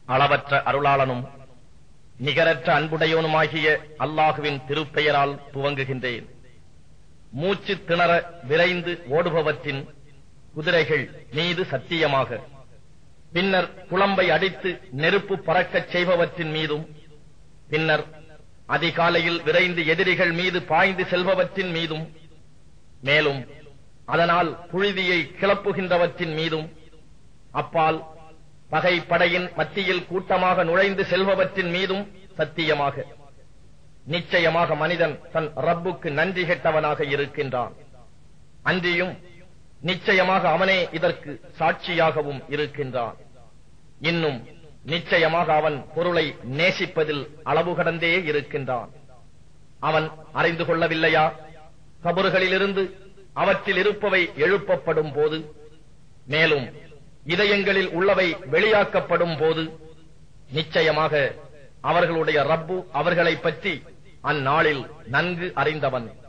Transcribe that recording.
அளவற்ற அருளாளனும் நிகரற்ற அன்புடையவனுமாகிய அல்லாஹுவின் திருப்பெயரால் துவங்குகின்றேன் மூச்சு திணற விரைந்து ஓடுபவற்றின் குதிரைகள் மீது சத்தியமாக பின்னர் குழம்பை அடித்து நெருப்பு பறக்கச் செய்பவற்றின் மீதும் பின்னர் அதிகாலையில் விரைந்து எதிரிகள் மீது பாய்ந்து செல்பவற்றின் மீதும் மேலும் அதனால் புழுதியை கிளப்புகின்றவற்றின் மீதும் அப்பால் பகை படையின் மத்தியில் கூட்டமாக நுழைந்து செல்பவற்றின் மீதும் சத்தியமாக நிச்சயமாக மனிதன் தன் ரப்புக்கு நன்றி கெட்டவனாக இருக்கின்றான் அன்றியும் நிச்சயமாக அவனே இதற்கு சாட்சியாகவும் இருக்கின்றான் இன்னும் நிச்சயமாக அவன் பொருளை நேசிப்பதில் அளவு கடந்தே இருக்கின்றான் அவன் அறிந்து கொள்ளவில்லையா கபறுகளிலிருந்து அவற்றில் இருப்பவை எழுப்பப்படும் போது மேலும் இதயங்களில் உள்ளவை வெளியாக்கப்படும் போது நிச்சயமாக அவர்களுடைய ரப்பு அவர்களைப் பற்றி அந்நாளில் நன்கு அறிந்தவன்